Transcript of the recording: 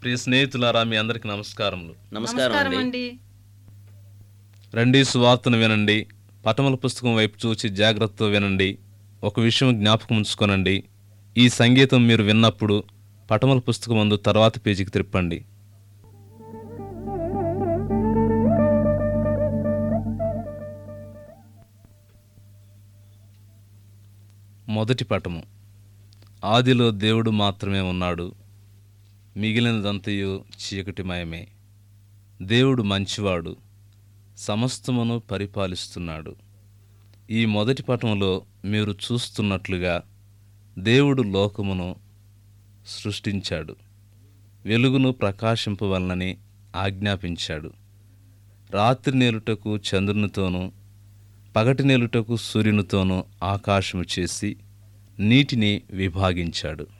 ప్రియ స్నేహితులారా మీ అందరికి నమస్కారములు నమస్కారం అండి అండి రండి సువార్తను వినండి పటముల పుస్తకం వైపు చూచి జాగ్రత్తతో వినండి ఒక విషయం జ్ఞాపకం ఉంచుకోనండి ఈ సంగీతం మీరు విన్నప్పుడు పటముల పుస్తకం ముందు తర్వాత పేజీకి తిప్పండి మొదటి పటము ఆదిలో దేవుడు మాత్రమే ఉన్నాడు మిగిలినదంతయు చీకటిమయమే దేవుడు మంచివాడు సమస్తమును పరిపాలిస్తున్నాడు ఈ మొదటి పటంలో మీరు చూస్తున్నట్లుగా దేవుడు లోకమును సృష్టించాడు వెలుగును ప్రకాశింపవలనని ఆజ్ఞాపించాడు రాత్రి నేలుటకు చంద్రునితోనూ పగటి నేలుటకు సూర్యునితోనూ ఆకాశము చేసి నీటిని విభాగించాడు